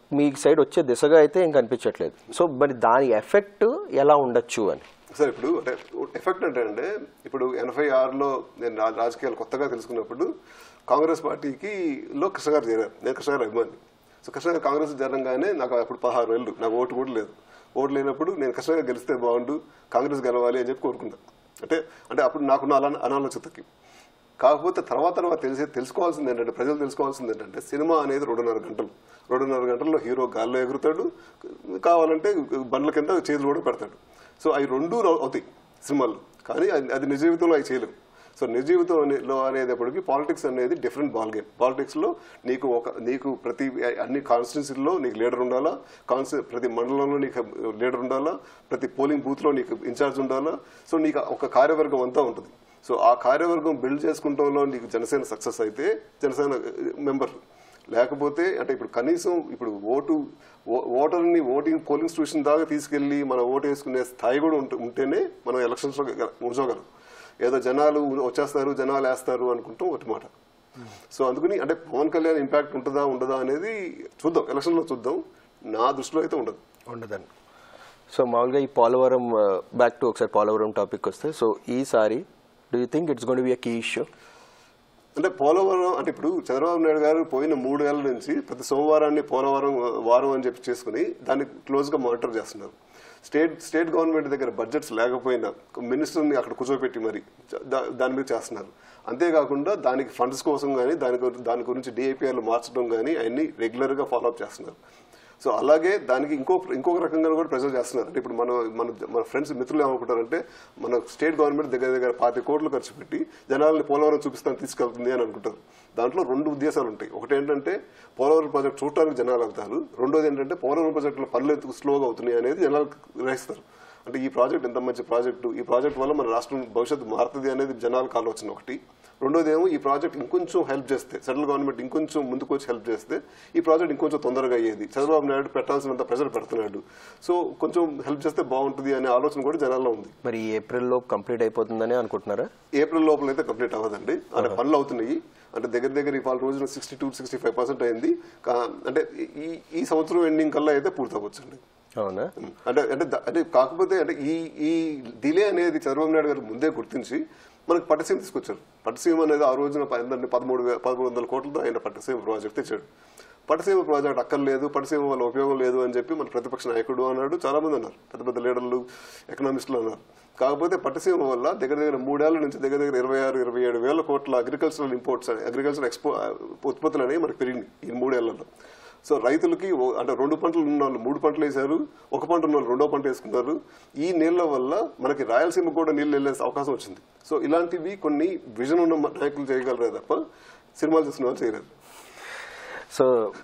Speaker 1: మీ సైడ్ వచ్చే దిశగా అయితే ఏం కనిపించట్లేదు సో మరి దాని ఎఫెక్ట్ ఎలా ఉండొచ్చు అని
Speaker 2: సార్ ఇప్పుడు అంటే ఎఫెక్ట్ అంటే అంటే ఇప్పుడు ఎనభై ఆరులో నేను రా- రాజకీయాలు కొత్తగా తెలుసుకున్నప్పుడు కాంగ్రెస్ పార్టీకి లో కృష్ణ గారు చేరారు నేను కృష్ణ గారు అభిమాని సో కృష్ణ గారు కాంగ్రెస్ చేరంగానే నాకు అప్పుడు పదహారు ఏళ్ళు నాకు ఓటు కూడా లేదు ఓటు లేనప్పుడు నేను కృష్ణ గారు గెలిస్తే బాగుండు కాంగ్రెస్ గెలవాలి అని చెప్పి కోరుకున్నాను అంటే అంటే అప్పుడు నాకున్న అలా అనాలోచితకి కాకపోతే తర్వాత తర్వాత తెలిసి తెలుసుకోవాల్సింది ఏంటంటే ప్రజలు తెలుసుకోవాల్సింది ఏంటంటే సినిమా అనేది రెండున్నర గంటలు రెండున్నర గంటల్లో హీరో గాల్లో ఎగురుతాడు కావాలంటే బండ్ల కింద చేతులు కూడా పెడతాడు సో అవి రెండు రౌ- అవుతాయి సినిమాల్లో కానీ అది- అది నిజ జీవితంలో అవి చేయలేము సో నిజ జీవితంలో అనేటప్పటికి పాలిటిక్స్ అనేది డిఫరెంట్ బాల్ గేమ్ పాలిటిక్స్లో నీకు ఒక నీకు ప్రతి అన్ని కాన్స్టిట్యున్సీల్లో నీకు లీడర్ ఉండాలా కాన్స్టి ప్రతి మండలంలో నీకు లీడర్ ఉండాలా ప్రతి పోలింగ్ బూత్లో నీకు ఇన్ఛార్జ్ ఉండాలా సో నీకు ఒక కార్యవర్గం అంతా ఉంటుంది సో ఆ కార్యవర్గం బిల్డ్ చేసుకుంటంలో నీకు జనసేన సక్సెస్ అయితే జనసేన మెంబర్ లేకపోతే అంటే ఇప్పుడు కనీసం ఇప్పుడు ఓటు ఓ- ఓటర్ని ఓటింగ్ పోలింగ్ స్టేషన్ దాకా తీసుకెళ్లి మనం ఓటు వేసుకునే స్థాయి కూడా ఉంటే- ఉంటేనే మనం ఎలక్షన్స్ లో ఉంచగలం ఏదో జనాలు వచ్చేస్తారు జనాలు వేస్తారు అనుకుంటాం ఒకటి మాట సో అందుకని అంటే పవన్ కళ్యాణ్ ఇంపాక్ట్ ఉంటుందా ఉండదా అనేది చూద్దాం ఎలక్షన్ లో చూద్దాం నా దృష్టిలో అయితే ఉండదు
Speaker 1: ఉండదండి సో మామూలుగా ఈ పోలవరం బ్యాక్ టు ఒకసారి పోలవరం టాపిక్ వస్తే సో ఈసారి do you think it's gonna be a key issue
Speaker 2: అంటే పోలవరం అంటే ఇప్పుడు చంద్రబాబు నాయుడు గారు పోయిన మూడేళ్ల నుంచి ప్రతి సోమవారాన్ని పోలవరం ఆ, వారం అని చెప్పి చేసుకుని దాన్ని క్లోజ్ గా మానిటర్ చేస్తున్నారు స్టేట్ స్టేట్ గవర్నమెంట్ దగ్గర బడ్జెట్స్ లేకపోయినా మినిస్టర్ని అక్కడ కూర్చోబెట్టి మరి దా- దాని మీద చేస్తున్నారు అంతేకాకుండా దానికి ఫండ్స్ కోసం కానీ దాని గురి- దాని గురించి డిఐపిఆర్లు మార్చడం కానీ అవన్నీ రెగ్యులర్ గా ఫాలో అప్ చేస్తున్నారు సో అలాగే దానికి ఇంకో ఇంకొక రకంగా కూడా ప్రెజర్ చేస్తున్నారు అంటే ఇప్పుడు మన మన మన ఫ్రెండ్స్ మిత్రులు ఏమనుకుంటారంటే మన స్టేట్ గవర్నమెంట్ దగ్గర దగ్గర పాతి కోట్లు ఖర్చు పెట్టి జనాల్ని పోలవరం చూపిస్తాను తీసుకెళ్తుంది అని అనుకుంటారు దాంట్లో రెండు ఉద్దేశాలు ఉంటాయి ఒకటి ఏంటంటే పోలవరం ప్రాజెక్ట్ చూడటానికి జనాలు వెళ్తారు రెండోది ఏంటంటే పోలవరం ప్రాజెక్టులో పనులు ఎందుకు స్లోగా అవుతున్నాయి అనేది జనాలు గ్రహిస్తారు అంటే ఈ ప్రాజెక్ట్ ఎంత మంచి ప్రాజెక్టు ఈ ప్రాజెక్ట్ వల్ల మన రాష్ట్రం భవిష్యత్తు మారుతుంది అనేది జనాలకు ఆలోచన ఒకటి రెండోది ఏమో ఈ ప్రాజెక్ట్ ఇంకొంచెం హెల్ప్ చేస్తే సెంట్రల్ గవర్నమెంట్ ఇంకొంచెం ముందుకు వచ్చి హెల్ప్ చేస్తే ఈ ప్రాజెక్ట్ ఇంకొంచెం తొందరగా అయ్యేది చంద్రబాబు నాయుడు పెట్టాల్సినంత ప్రెషర్ పెడుతున్నాడు సో కొంచెం హెల్ప్ చేస్తే బాగుంటుంది అనే ఆలోచన కూడా జనాల్లో ఉంది
Speaker 1: మరి ఈ ఏప్రిల్లో కంప్లీట్ అయిపోతుందని అనుకుంటున్నారా
Speaker 2: ఏప్రిల్ లోపల అయితే కంప్లీట్ అవ్వదండి అంటే పనులు అవుతున్నాయి అంటే దగ్గర దగ్గర ఇవాళ రోజున sixty two sixty five percent అయింది కా- అంటే ఈ ఈ సంవత్సరం ఎండింగ్ కల్లా అయితే పూర్తి అవ్వచ్చండి
Speaker 1: అవునా
Speaker 2: అంటే అంటే ద- అంటే కాకపోతే అంటే ఈ ఈ డిలే అనేది చంద్రబాబు నాయుడు గారు ముందే గుర్తించి మనకు పట్టసీమ తీసుకొచ్చారు పట్టసీమ అనేది ఆ రోజున ప- పదమూడు వే- పదమూడు వందల కోట్లతో ఆయన పట్టసీమ ప్రాజెక్ట్ తెచ్చాడు పట్టసీమ ప్రాజెక్ట్ అక్కర్లేదు పట్టసీమ వల్ల ఉపయోగం లేదు అని చెప్పి మన ప్రతిపక్ష నాయకుడు అన్నాడు చాలా మంది అన్నారు పెద్ద పెద్ద లీడర్లు ఎకనామిస్టులు అన్నారు కాకపోతే పట్టసీమ వల్ల దగ్గర దగ్గర మూడేళ్ల నుంచి దగ్గర దగ్గర ఇరవై ఆరు ఇరవై ఏడు వేల కోట్ల అగ్రికల్చరల్ ఇంపోర్ట్స్ అగ్రికల్చర్ ఎక్స్పో ఉత్పత్తులు అనేవి మనకి పెరిగినాయి ఈ మూడేళ్లలో సో రైతులకి ఓ- అంటే రెండు పంటలు ఉన్న వాళ్ళు మూడు పంటలు వేశారు ఒక పంట ఉన్న వాళ్ళు రెండో పంట వేసుకున్నారు ఈ నీళ్ల వల్ల మనకి రాయలసీమ కూడా నీళ్ళు వెళ్ళే అవకాశం వచ్చింది సో ఇలాంటివి కొన్ని విజన్ ఉన్న నాయకులు చేయగలరే తప్ప సినిమాలు చూసిన వాళ్ళు చేయలేరు
Speaker 1: సో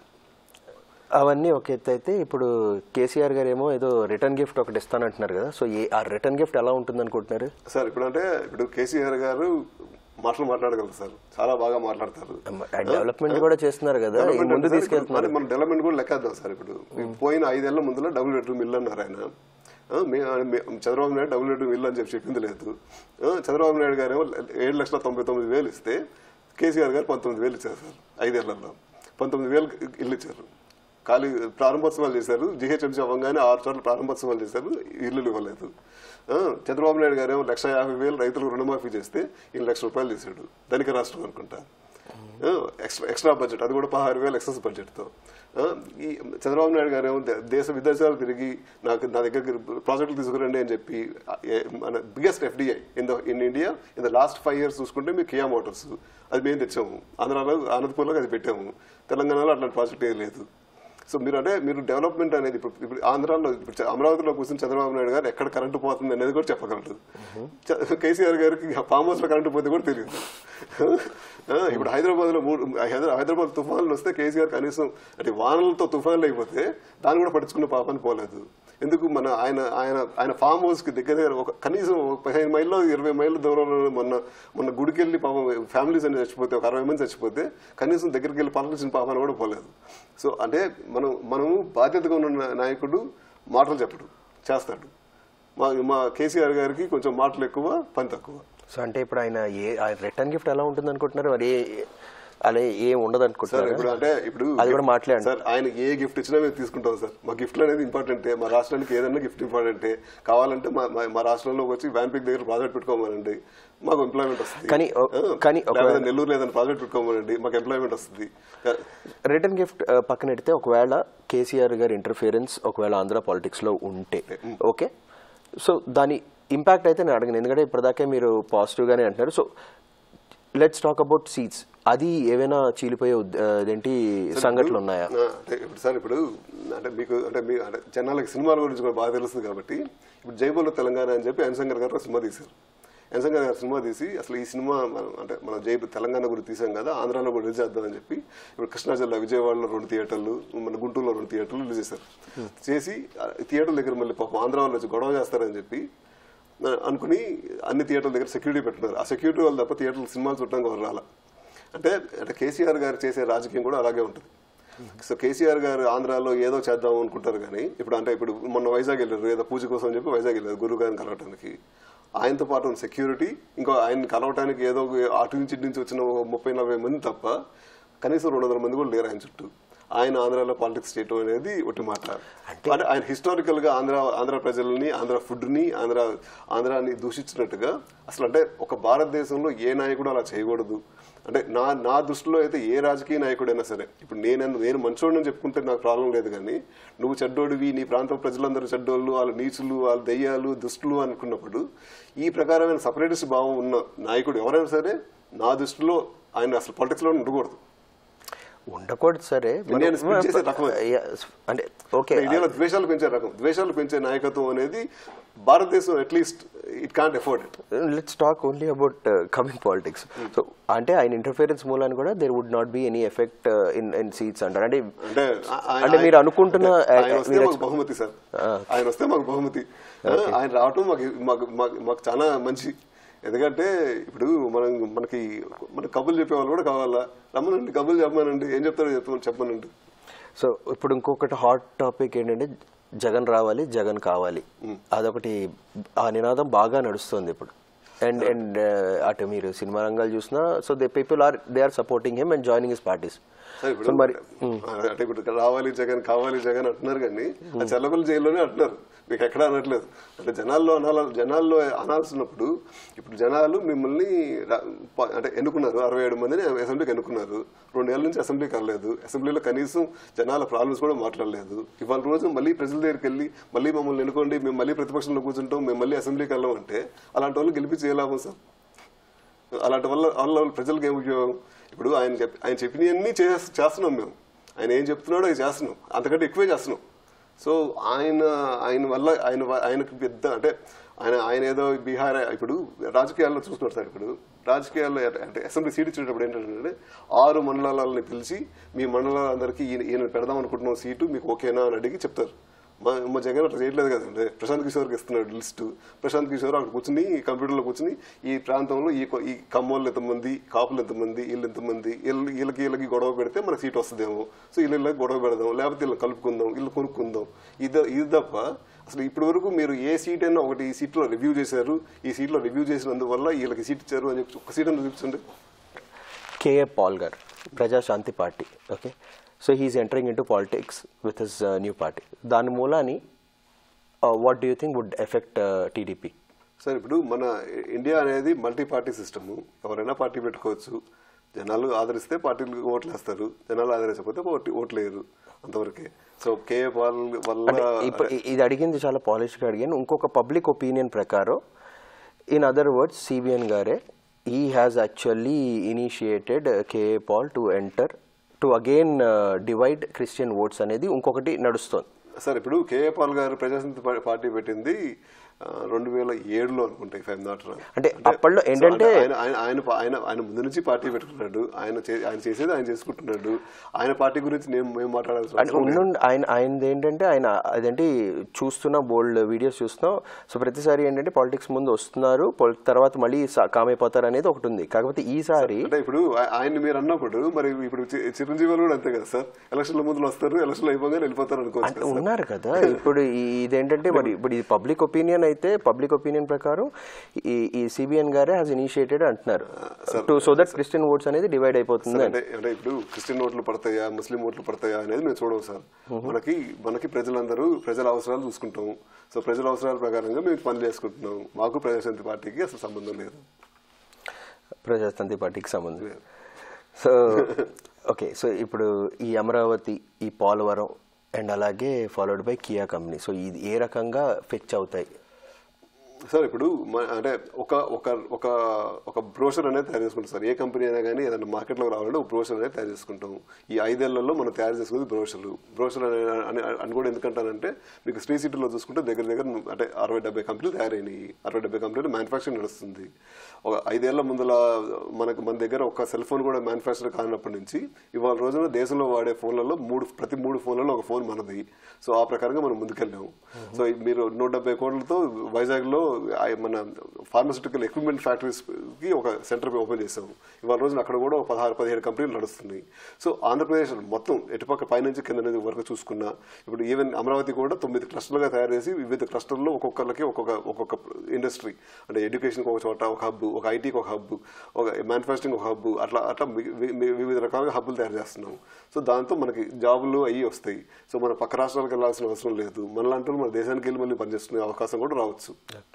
Speaker 1: అవన్నీ ఒక ఎత్తు అయితే ఇప్పుడు కేసీఆర్ గారు ఏమో ఏదో రిటర్న్ గిఫ్ట్ ఒకటి ఇస్తానంటున్నారు కదా సో ఏ ఆ రిటర్న్ గిఫ్ట్ ఎలా ఉంటుంది అనుకుంటున్నారు
Speaker 2: సార్ ఇప్పుడు అంటే ఇప్పుడు కేసీఆర్ గారు మాటలు మాట్లాడగలరు సార్ చాలా బాగా మాట్లాడతారు
Speaker 1: డెవలప్మెంట్ కూడా చేస్తున్నారు కదా ఈ
Speaker 2: డెవలప్మెంట్
Speaker 1: ముందు
Speaker 2: అంటే సార్
Speaker 1: తీసుకెళ్తున్నారు
Speaker 2: ఇప్పుడు మన డెవలప్మెంట్ కూడా లెక్కేద్దాం సార్ ఇప్పుడు పోయిన ఐదేళ్ల ముందులో డబుల్ బెడ్రూమ్ ఇల్లు అన్నారు ఆయన ఆ, మే- మే- చంద్రబాబు నాయుడు డబుల్ బెడ్రూమ్ ఇల్లు అని చెప్పి చెప్పింది లేదు ఆ, చంద్రబాబు నాయుడు గారు ఏమో ఏడు లక్షల తొంభై తొమ్మిది వేలు ఇస్తే కేసీఆర్ గారు పంతొమ్మిది వేలు ఇచ్చారు సార్ ఐదేళ్లలో పంతొమ్మిది వేలు ఇల్లు ఇచ్చారు ఖాళీ ప్రారంభోత్సవాలు చేశారు జిహెచ్ఎంసీ అవ్వగానే ఆరు చోట్ల ప్రారంభోత్సవాలు చేశారు ఇల్లులు ఇవ్వలేదు ఆ, చంద్రబాబు నాయుడు గారు ఏమో లక్ష యాభై వేలు రైతులకు రుణమాఫీ చేస్తే ఈయన లక్ష రూపాయలు చేశాడు ధనిక రాష్ట్రం అనుకుంటా ఆ, ఎక్స్ట్రా ఎక్స్ట్రా బడ్జెట్ అది కూడా పదహారు వేలు ఎక్సెస్ బడ్జెట్తో ఆ, ఈ చంద్రబాబు నాయుడు గారు ఏమో దే- దేశ విదేశాలు తిరిగి నాకు నా దగ్గర ప్రాజెక్టులు తీసుకురండి అని చెప్పి ఆ, ఏ- మన biggest FDI in the in India in the last five years చూసుకుంటే మీకు కియా మోటార్స్ అది మేము తెచ్చాము ఆంధ్రాలో ఆనందపూర్లో అది పెట్టాము తెలంగాణలో అట్లాంటి ప్రాజెక్ట్ ఏం లేదు సో మీరు అంటే మీరు డెవలప్మెంట్ అనేది ఇప్పుడు ఇప్పుడు ఆంధ్రాలో ఇప్పుడు చ- అమరావతిలో కూర్చొని చంద్రబాబు నాయుడు గారు ఎక్కడ కరెంటు పోతుంది అనేది కూడా చెప్పగలరు చ- కేసీఆర్ గారికి ఫామ్ హౌస్ లో కరెంటు పోతే కూడా తెలియదు ఆ, ఇప్పుడు హైదరాబాద్ లో మూడు హైదరా- హైదరాబాద్ తుఫాన్లు వస్తే కేసీఆర్ కనీసం అంటే వానలతో తుఫాన్లు అయిపోతే దాన్ని కూడా పట్టించుకునే పాపాన్ని పోలేదు ఎందుకు మన ఆయన ఆయన ఆయన ఫామ్ హౌస్ కి దగ్గర దగ్గర ఒక కనీసం ఒక పదిహేను మైల్లో ఇరవై మైళ్ళ దూరంలో మొన్న మొన్న గుడికి వెళ్ళి పాపం ఫ్యామిలీస్ అని చచ్చిపోతే ఒక అరవై మంది చచ్చిపోతే కనీసం దగ్గరికి వెళ్ళి పలకరించిన పాపాన్ని కూడా పోలేదు సో అంటే మనం మనము బాధ్యతగా ఉన్న నా- నాయకుడు మాటలు చెప్పడు చేస్తాడు మా మా కేసీఆర్ గారికి కొంచెం మాటలు ఎక్కువ పని తక్కువ
Speaker 1: సో అంటే ఇప్పుడు ఆయన ఏ రిటర్న్ గిఫ్ట్ ఎలా ఉంటుంది అనుకుంటున్నారు మరి ఏ- అలా ఏం ఉండదు
Speaker 2: సార్
Speaker 1: అనుకుంటున్నారు
Speaker 2: ఇప్పుడు అంటే ఇప్పుడు
Speaker 1: అది కూడా మాట్లాడండి.
Speaker 2: సార్ ఆయన ఏ గిఫ్ట్ ఇచ్చినా మేము తీసుకుంటాం సార్ మా గిఫ్ట్లు అనేది ఇంపార్టెంటే మా రాష్ట్రానికి ఏదైనా గిఫ్ట్ ఇంపార్టెంటే కావాలంటే మా మా- మా రాష్ట్రంలోకి వచ్చి వ్యాన్ పిక్ దగ్గర ప్రాజెక్ట్ పెట్టుకోమనండి మాకు ఎంప్లాయ్మెంట్ వస్తుంది
Speaker 1: కానీ ఓ-
Speaker 2: ఆ,
Speaker 1: కానీ ఒక-
Speaker 2: లేకపోతే నెల్లూరు లేదని ప్రాజెక్ట్ పెట్టుకోమనండి మాకు ఎంప్లాయ్మెంట్ వస్తుంది
Speaker 1: రిటర్న్ గిఫ్ట్ పక్కన పెడితే ఒకవేళ కేసీఆర్ గారి ఇంటర్ఫియరెన్స్ ఒకవేళ ఆంధ్ర పాలిటిక్స్ లో ఉంటే ఓకే సో దాని ఇంపాక్ట్ అయితే నేను అడగను ఎందుకంటే ఇప్పటిదాకే మీరు పాజిటివ్ గానే అంటున్నారు so let's talk about seats అది ఏవైనా చీలిపోయే ఉద్- ఆ, అదేంటి సంఘటనలు ఉన్నాయా
Speaker 2: ఆ, అంటే ఇప్పుడు సార్ ఇప్పుడు అంటే మీకు అంటే మీ అంటే జనాలకి సినిమాల గురించి కూడా బాగా తెలుస్తుంది కాబట్టి ఇప్పుడు జైబోలో తెలంగాణ అని చెప్పి ఎన్శంకర్ గారు ఒక సినిమా తీశారు ఎన్శంకర్ గారు సినిమా తీసి అసలు ఈ సినిమా మనం అంటే మనం జై తెలంగాణ గురించి తీసాం కదా ఆంధ్రాలో కూడా రిలీజ్ చేద్దామని చెప్పి ఇప్పుడు కృష్ణా జిల్లా విజయవాడలో రెండు థియేటర్లు మన గుంటూరులో రెండు థియేటర్లు రిలీజ్ చేశారు చేసి ఆ థియేటర్ల దగ్గర మళ్ళీ పాపం ఆంధ్ర వాళ్ళు వచ్చి గొడవ చేస్తారని చెప్పి ఆ, అనుకుని అన్ని థియేటర్ల దగ్గర సెక్యూరిటీ పెట్టున్నారు ఆ సెక్యూరిటీ వాళ్ళు తప్ప థియేటర్లు సినిమాలు చూడడానికి వాళ్ళు రాలా అంటే అంటే కేసీఆర్ గారు చేసే రాజకీయం కూడా అలాగే ఉంటుంది సో కేసీఆర్ గారు ఆంధ్రాలో ఏదో చేద్దాం అనుకుంటారు కానీ ఇప్పుడు అంటే ఇప్పుడు మొన్న వైజాగ్ వెళ్ళారు ఏదో పూజ కోసం అని చెప్పి వైజాగ్ వెళ్ళారు గురువు గారిని కలవటానికి ఆయనతో పాటు ఉన్న సెక్యూరిటీ ఇంకో ఆయన కలవటానికి ఏదో ఒక అటు నుంచి ఇటు నుంచి వచ్చిన ఒక ముప్పై నలభై మంది తప్ప కనీసం రెండు వందల మంది కూడా లేరు ఆయన చుట్టూ ఆయన ఆంధ్రాలో పాలిటిక్స్ చేయటం అనేది ఒకటి మాట అంటే ఆయన హిస్టారికల్ గా ఆంధ్ర ఆంధ్ర ప్రజల్ని ఆంధ్ర ఫుడ్ ని ఆంధ్ర ఆంధ్రాని దూషించినట్టుగా అసలు అంటే ఒక భారతదేశంలో ఏ నాయకుడు అలా చేయకూడదు అంటే నా నా దృష్టిలో అయితే ఏ రాజకీయ నాయకుడైనా సరే ఇప్పుడు నేను నేను మంచోడని చెప్పుకుంటే నాకు ప్రాబ్లం లేదు కానీ నువ్వు చెడ్డోడివి నీ ప్రాంతం ప్రజలందరూ చెడ్డోళ్ళు వాళ్ళ నీచులు వాళ్ళ దెయ్యాలు దుష్టులు అనుకున్నప్పుడు ఈ ప్రకారమైన సపరేటిస్ట్ భావం ఉన్న నాయకుడు ఎవరైనా సరే నా దృష్టిలో ఆయన అసలు పాలిటిక్స్ లో ఉండకూడదు
Speaker 1: ఉండకూడదు సరే
Speaker 2: ఇండియన్ స్పిన్ చేసే రకం అది.
Speaker 1: Yeah, అంటే ఓకే
Speaker 2: ఇండియాలో ద్వేషాలు పెంచే రకం ద్వేషాలు పెంచే నాయకత్వం అనేది భారతదేశం at least it can't afford it
Speaker 1: let's talk only about coming politics so అంటే ఆయన ఇంటర్ఫియరెన్స్ మూలాన్ని కూడా there would not be any effect in in seats అంటారు అంటే
Speaker 2: అంటే ఆ- ఆయన-
Speaker 1: అంటే మీరు అనుకుంటున్న
Speaker 2: ఆయన వస్తే
Speaker 1: మీరు
Speaker 2: మాకు బహుమతి సార్ ఆయన వస్తే మాకు బహుమతి ఆయన రావటం మాకు మాకు మాకు- మాకు చాలా మంచి ఎందుకంటే ఇప్పుడు మనం మనకి మన కబుర్లు చెప్పే వాళ్ళు కూడా కావాలా రమ్మనండి కబుర్లు చెప్పమనండి ఏం చెప్తారో చెప్తాను చెప్పమనండి
Speaker 1: సో ఇప్పుడు ఇంకొకటి హాట్ టాపిక్ ఏంటంటే జగన్ రావాలి జగన్ కావాలి అదొకటి ఆ నినాదం బాగా నడుస్తుంది ఇప్పుడు అండ్ అండ్ అటు మీరు సినిమా రంగాలు చూసినా so they people are they are supporting him and joining his parties
Speaker 2: sir ఇప్పుడు
Speaker 1: మరి
Speaker 2: అంటే ఇప్పుడు ఇక్కడ రావాలి జగన్ కావాలి జగన్ అంటున్నారు కానీ ఆ చల్లపల్లి జైల్లోనే అంటున్నారు మీకు ఎక్కడ అనట్లేదు అంటే జనాల్లో అనాల జనాల్లో అనాల్సినప్పుడు ఇప్పుడు జనాలు మిమ్మల్ని రా- ప- అంటే ఎన్నుకున్నారు అరవై ఏడు మందిని అసెంబ్లీకి ఎన్నుకున్నారు రెండేళ్ల నుంచి అసెంబ్లీకి వెళ్ళలేదు అసెంబ్లీలో కనీసం జనాల ప్రాబ్లమ్స్ కూడా మాట్లాడలేదు ఇవాళ రోజు మళ్ళీ ప్రజల దగ్గరికి వెళ్ళి మళ్ళీ మమ్మల్ని ఎన్నుకోండి మేము మళ్ళీ ప్రతిపక్షంలో కూర్చుంటాం మేము మళ్ళీ అసెంబ్లీకి వెళ్ళాం అంటే అలాంటి వాళ్ళు గెలిపించి ఏ లాభం సార్ అలాంటి వల్ల వల్ల ప్రజలకు ఏం ఉపయోగం ఇప్పుడు ఆయన చెప్పి ఆయన చెప్పినవన్నీ చేస్- చేస్తున్నాం మేము ఆయన ఏం చెప్తున్నాడో అది చేస్తున్నాం అంతకంటే ఎక్కువే చేస్తున్నాం సో ఆయన ఆయన వల్ల ఆయన వ- ఆయనకు పెద్ద అంటే ఆయన ఆయన ఏదో బీహార్ ఇప్పుడు రాజకీయాల్లో చూస్తున్నారు సార్ ఇప్పుడు రాజకీయాల్లో ఎట- అంటే అసెంబ్లీ సీట్ ఇచ్చేటప్పుడు ఏంటంటే ఆరు మండలాలని పిలిచి మీ మండలాలందరికీ ఈయన ఈయన పెడదాం అనుకుంటున్న సీటు మీకు ఓకేనా అని అడిగి చెప్తారు మా మా జగన్ అట్లా చేయట్లేదు కదండి ప్రశాంత్ కిషోర్కి ఇస్తున్నాడు లిస్ట్ ప్రశాంత్ కిషోర్ అక్కడ కూర్చుని కంప్యూటర్లో కూర్చుని ఈ ప్రాంతంలో ఈ కొ- ఈ కమ్మోళ్ళు ఎంతమంది కాపులు ఎంతమంది వీళ్ళు ఎంతమంది వీళ్ళు వీళ్ళకి వీళ్ళకి గొడవ పెడితే మనకి సీట్ వస్తుందేమో సో వీళ్ళ వీళ్ళకి గొడవ పెడదాం లేకపోతే వీళ్ళని కలుపుకుందాం వీళ్ళు కొనుక్కుందాం ఇది ఇది తప్ప అసలు ఇప్పటి వరకు మీరు ఏ సీట్ అయినా ఒకటి ఈ సీట్లో రివ్యూ చేశారు ఈ సీట్లో రివ్యూ చేసినందువల్ల వీళ్ళకి సీట్ ఇచ్చారు అని చెప్పి ఒక సీట్ అని చూపించండి
Speaker 1: కేఏ పాల్ గారు Prajashanti party okay so he is entering into politics with his new party దాని మూలాని what do you think would effect TDP
Speaker 2: sir ఇప్పుడు మన ఇండియా అనేది మల్టీ పార్టీ సిస్టమ్ ఎవరైనా పార్టీ పెట్టుకోవచ్చు జనాలు ఆదరిస్తే పార్టీలు ఓట్లు వేస్తారు జనాలు ఆదరించకపోతే ఓటు ఓట్లు వేయరు అంతవరకే సో కేఏ పాల్ వల్ల
Speaker 1: అంటే ఇప్పుడు ఇ- ఇది అడిగింది చాలా పాలిష్గా అడిగాను ఇంకొక పబ్లిక్ ఒపీనియన్ ప్రకారం ఇన్ అదర్ వర్డ్స్ సిబిఎన్ గారే ఈ has actually initiated KA Paul to enter to again divide Christian votes అనేది ఇంకొకటి నడుస్తోంది
Speaker 2: సార్ ఇప్పుడు కేఏ పాల్ గారు ప్రజాసమితి పా- పార్టీ పెట్టింది ఆ, రెండు వేల ఏడులో అనుకుంటా ఇఫ్ ఐఎమ్ నాట్ రాంగ్
Speaker 1: అంటే అప్పట్లో ఏంటంటే-
Speaker 2: ఆయన ఆయన ఆయన ఆయన ఆయన ముందు నుంచి పార్టీ పెట్టుకున్నాడు ఆయన చే- ఆయన చేసేది ఆయన చేసుకుంటున్నాడు ఆయన పార్టీ గురించి నేను మేము మాట్లాడాల్సిన
Speaker 1: అంటే
Speaker 2: అవసరం లేదు.
Speaker 1: ఉండు ఆయన ఆయనది ఏంటంటే ఆయన అదేంటి చూస్తున్నా బోల్డ్ వీడియోస్ చూస్తున్నాం సో ప్రతిసారి ఏంటంటే పాలిటిక్స్ ముందు వస్తున్నారు pol- తర్వాత మళ్ళీ సా- కామైపోతారు అనేది ఒకటి ఉంది కాకపోతే ఈసారి
Speaker 2: అంటే ఇప్పుడు ఆ- ఆయన్ని మీరు అన్నప్పుడు మరి ఇప్పుడు చి- చిరంజీవి వాళ్ళు కూడా అంతే కదా సార్ ఎలక్షన్ల ముందు వస్తారు ఎలక్షన్లు అయిపోగానే వెళ్ళిపోతారు అనుకోవచ్చు కదా సార్.
Speaker 1: ఉన్నారు కదా ఇప్పుడు ఈ- ఇదేంటంటే మరి ఇప్పుడు ఇది పబ్లిక్ ఒపీనియన్ ఒపీనియన్ అయితే పబ్లిక్ ఒపీనియన్ ప్రకారం ఈ ఈ సిబిఎన్ గారే హాజ్ ఇనిషియేటెడ్ అంటున్నారు to so that Christian votes అనేది డివైడ్ అయిపోతుంది
Speaker 2: అంటే అంటే ఇప్పుడు క్రిస్టియన్ ఓట్లు పడతాయా ముస్లిం ఓట్లు పడతాయా అనేది మేము చూడము సార్ మనకి మనకి ప్రజలందరూ ప్రజల అవసరాలు చూసుకుంటాం సో ప్రజల అవసరాల ప్రకారంగా మేము పనులు చేసుకుంటున్నాం మాకు ప్రజాశాంతి పార్టీకి అసలు సంబంధం లేదు
Speaker 1: ప్రజాతంత్రి పార్టీకి సంబంధం సో ఓకే సో ఇప్పుడు ఈ అమరావతి ఈ పోలవరం అండ్ అలాగే followed by Kia company so ఇది ఏ రకంగా ఫెచ్ అవుతాయి
Speaker 2: సార్ ఇప్పుడు మ- అంటే ఒక ఒక ఒక ఒక బ్రోషర్ అనేది తయారు చేసుకుంటాం సార్ ఏ కంపెనీ అయినా కానీ ఏదైనా మార్కెట్లో రావాలంటే ఒక బ్రోషర్ అనేది తయారు చేసుకుంటాం ఈ ఐదేళ్లలో మనం తయారు చేసుకునేది బ్రోషర్లు బ్రోషర్ అని అని అని కూడా ఎందుకంటానంటే మీకు శ్రీ సిటీలో చూసుకుంటే దగ్గర దగ్గర అంటే అరవై డెబ్బై కంపెనీలు తయారైనాయి అరవై డెబ్బై కంపెనీలు మ్యానుఫ్యాక్చరింగ్ నడుస్తుంది ఒక ఐదేళ్ల ముందల మనకు మన దగ్గర ఒక సెల్ ఫోన్ కూడా మ్యానుఫ్యాక్చర్ కానప్పటి నుంచి ఇవాళ రోజున దేశంలో వాడే ఫోన్లలో మూడు ప్రతి మూడు ఫోన్లలో ఒక ఫోన్ మనది సో ఆ ప్రకారంగా మనం ముందుకెళ్ళాము సో మీరు నూట డెబ్బై కోట్లతో వైజాగ్ లో మన ఫార్మస్యూటికల్ ఎక్విప్మెంట్ ఫ్యాక్టరీస్ కి ఒక సెంటర్ ఓపెన్ చేసాము ఇవాళ రోజున అక్కడ కూడా ఒక పదహారు పదిహేడు కంపెనీలు నడుస్తున్నాయి సో ఆంధ్రప్రదేశ్ మొత్తం ఎటుపక్క పైనుంచి కింద నుంచి వరకు చూసుకున్నా ఇప్పుడు ఈవెన్ అమరావతి కూడా తొమ్మిది క్లస్టర్లుగా తయారు చేసి వివిధ క్లస్టర్లో ఒక్కొక్కరికి ఒక్కొక్క ఒక్కొక్క ఇండస్ట్రీ అంటే ఎడ్యుకేషన్కి ఒక చోట ఒక హబ్ ఒక ఐటీకి ఒక హబ్ ఒక మ్యానుఫ్యాక్చరింగ్ ఒక హబ్ అట్లా అట్లా వి- వి- వివిధ రకాలుగా హబ్బులు తయారు చేస్తున్నాం సో దాంతో మనకి జాబులు అయ్యి వస్తాయి సో మన పక్క రాష్ట్రాలకు వెళ్ళాల్సిన అవసరం లేదు మనలాంటి మన దేశానికి వెళ్ళి మళ్ళీ పనిచేసుకునే అవకాశం కూడా రావచ్చు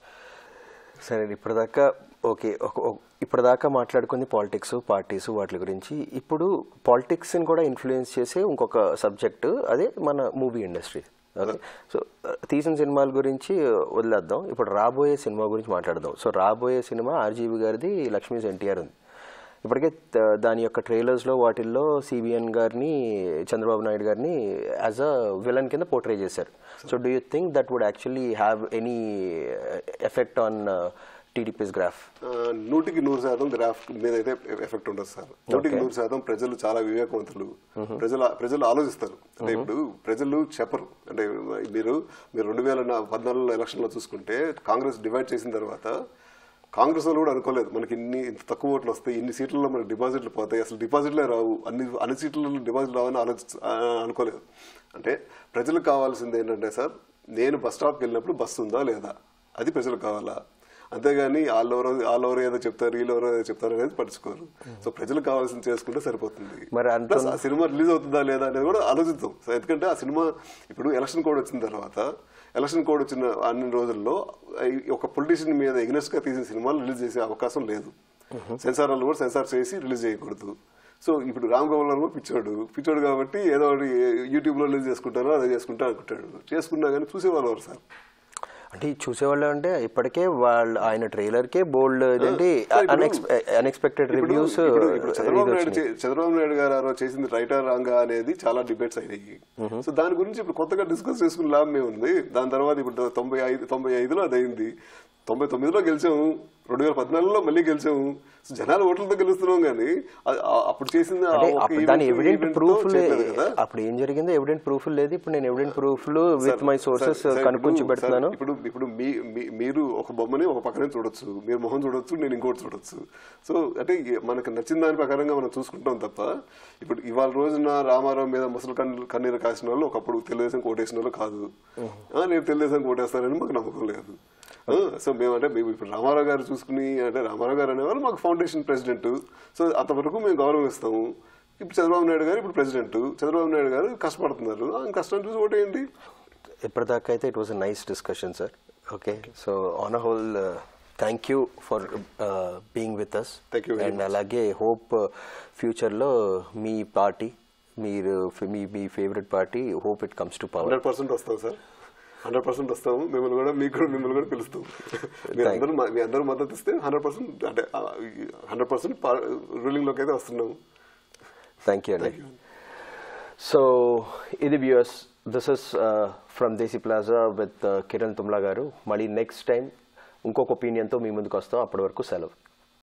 Speaker 1: సరే ఇప్పటిదాకా ఓకే ఒక- ఒక- ఇప్పటిదాకా మాట్లాడుకుంది పాలిటిక్స్ పార్టీస్ వాటి గురించి ఇప్పుడు పాలిటిక్స్ని కూడా ఇన్ఫ్లుయెన్స్ చేసే ఇంకొక సబ్జెక్ట్ అదే మన మూవీ ఇండస్ట్రీ ఓకే సో తీసిన సినిమాల గురించి వదిలేద్దాం ఇప్పుడు రాబోయే సినిమా గురించి మాట్లాడదాం సో రాబోయే సినిమా ఆర్జీవి గారిది లక్ష్మీస్ ఎన్టీఆర్ ఉంది ఇప్పటికే త- దాని యొక్క ట్రైలర్స్లో వాటిల్లో సిబిఎన్ గారిని చంద్రబాబు నాయుడు గారిని యాజ్ అ విలన్ కింద పోర్ట్రే చేశారు so do you think that would actually have any effect on TDP's graph
Speaker 2: ఆ, నూటికి నూరు శాతం గ్రాఫ్ మీద అయితే ఎఫెక్ట్ ఉండదు సార్ నూటికి నూరు శాతం ప్రజలు చాలా వివేకవంతులు ప్రజలు ప్రజలు ఆలోచిస్తారు అంటే ఇప్పుడు ప్రజలు చెప్పరు అంటే మీరు మీరు రెండు వేల పద్నాలుగులో ఎలక్షన్ లో చూసుకుంటే కాంగ్రెస్ డివైడ్ చేసిన తర్వాత కాంగ్రెస్ వాళ్ళు కూడా అనుకోలేదు మనకి ఇన్ని ఇంత తక్కువ ఓట్లు వస్తాయి ఇన్ని సీట్లలో మనకి డిపాజిట్లు పోతాయి అసలు డిపాజిట్లే రావు అన్ని అన్ని సీట్లలో డిపాజిట్ రావని ఆలోచి ఆ, అనుకోలేదు అంటే ప్రజలకు కావాల్సింది ఏంటంటే సార్ నేను బస్ స్టాప్కి వెళ్ళినప్పుడు బస్సు ఉందా లేదా అది ప్రజలకు కావాలా అంతేగాని వాళ్ళెవరో వాళ్ళెవరో ఏదో చెప్తారు వీళ్ళెవరో ఏదో చెప్తారు అనేది పట్టించుకోరు సో ప్రజలకు కావాల్సింది చేసుకుంటే సరిపోతుంది
Speaker 1: మరి అంత-
Speaker 2: ప్లస్ ఆ సినిమా రిలీజ్ అవుతుందా లేదా అనేది కూడా ఆలోచిద్దాం సో ఎందుకంటే ఆ సినిమా ఇప్పుడు ఎలక్షన్ కోడ్ వచ్చిన తర్వాత ఎలక్షన్ కోడ్ వచ్చిన అన్ని రోజుల్లో ఈ ఒక పొలిటీషియన్ మీద ఎగ్నెస్ట్ గా తీసిన సినిమాలు రిలీజ్ చేసే అవకాశం లేదు సెన్సార్ వాళ్ళు కూడా సెన్సార్ చేసి రిలీజ్ చేయకూడదు సో ఇప్పుడు రామ్ గోపాల్ వర్మ పిచ్చోడు పిచ్చోడు కాబట్టి ఏదో ఒకటి యూట్యూబ్ లో రిలీజ్ చేసుకుంటారో అదే చేసుకుంటా అనుకుంటాడు చేసుకున్నా కానీ చూసేవాళ్ళు ఎవరు సార్
Speaker 1: అంటే ఈ చూసేవాళ్ళు అంటే ఇప్పటికే వాళ్ళు ఆయన ట్రైలర్కే బోల్డ్ ఏంటి
Speaker 2: సార్, ఇప్పుడు-
Speaker 1: అన్ఎక్స్పెక్టెడ్
Speaker 2: ఇప్పుడు-
Speaker 1: రివ్యూస్
Speaker 2: ఇప్పుడు- ఇప్పుడు చంద్రబాబు నాయుడు చే- చంద్రబాబు నాయుడు గారు ఆ రోజు చేసింది రైటర్ రాంగా అనేది చాలా డిబేట్స్ అయినాయి సో దాని గురించి ఇప్పుడు కొత్తగా డిస్కస్ చేసుకునే లాభం ఏముంది దాని తర్వాత ఇప్పుడు తొంభై ఐదు తొంభై ఐదులో అది అయింది తొంభై తొమ్మిదిలో గెలిచాము రెండు వేల పద్నాలుగులో మళ్ళీ గెలిచాము సో జనాల ఓట్లతో గెలుస్తున్నాం కానీ ఆ- ఆ- అప్పుడు చేసింది ఆ
Speaker 1: అంటే
Speaker 2: ఒక్క
Speaker 1: అప్పుడు దాని
Speaker 2: event-
Speaker 1: ఎవిడెంట్
Speaker 2: event తో
Speaker 1: ప్రూఫ్
Speaker 2: చేయలేదు కదా
Speaker 1: అప్పుడు ఏం జరిగిందో ఎవిడెంట్ ప్రూఫ్ లేదు ఇప్పుడు నేను ఎవిడెంట్ ప్రూఫ్లు with my sources
Speaker 2: sir, sir,
Speaker 1: కనుక్కుంచి
Speaker 2: ఇప్పుడు-
Speaker 1: పెడుతున్నాను
Speaker 2: సార్, ఇప్పుడు ఇప్పుడు మీ మీ- మీరు ఒక బొమ్మని ఒక పక్కనే చూడొచ్చు మీరు మొహం చూడొచ్చు నేను ఇంకోటి చూడొచ్చు సో అంటే ఈ- మనకు నచ్చిన దాని ప్రకారంగా మనం చూసుకుంటాం తప్ప ఇప్పుడు ఇవాళ రోజున రామారావు మీద ముసలి కన్నీరు కన్నీరు కాసిన వాళ్ళు ఒకప్పుడు తెలుగుదేశం కోటేసిన వాళ్ళు కాదు ఆ, రేపు తెలుగుదేశం కోటేస్తారని మాకు నమ్మకం లేదు ఆ, సో మేమంటే మేము ఇప్పుడు రామారావు గారు చూసుకుని అంటే రామారావు గారు అనేవాళ్ళు మాకు ఫౌండేషన్ ప్రెసిడెంట్ సో అంతవరకు మేము గౌరవిస్తాము ఇప్పుడు చంద్రబాబు నాయుడు గారు ఇప్పుడు ప్రెసిడెంట్ చంద్రబాబు నాయుడు గారు కష్టపడుతున్నారు ఆ కష్టం చూసి ఓటేయండి
Speaker 1: ఇప్పటిదాకా అయితే it was a nice discussion sir okay so on a whole thank you for being with us
Speaker 2: Thank you very
Speaker 1: and అలాగే హోప్ ఫ్యూచర్లో మీ పార్టీ మీరు మీ మీ favourite party hope it comes to power
Speaker 2: hundred percent వస్తాం sir hundred percent వస్తాము మిమ్మల్ని కూడా మీకు కూడా మిమ్మల్ని కూడా పిలుస్తాం మీరు అందరూ మా- మీ అందరూ మద్దతు ఇస్తే హండ్రెడ్ పర్సెంట్ అంటే హండ్రెడ్ పర్సెంట్ రూలింగ్ లోకి అయితే వస్తున్నాము
Speaker 1: థ్యాంక్ యూ అండి సో ఇది viewers this is from Desi plaza with Kiran Tumla గారు మళ్ళీ నెక్స్ట్ టైం ఇంకొక ఒపీనియన్తో మీ ముందుకు వస్తాం అప్పటి వరకు సెలవు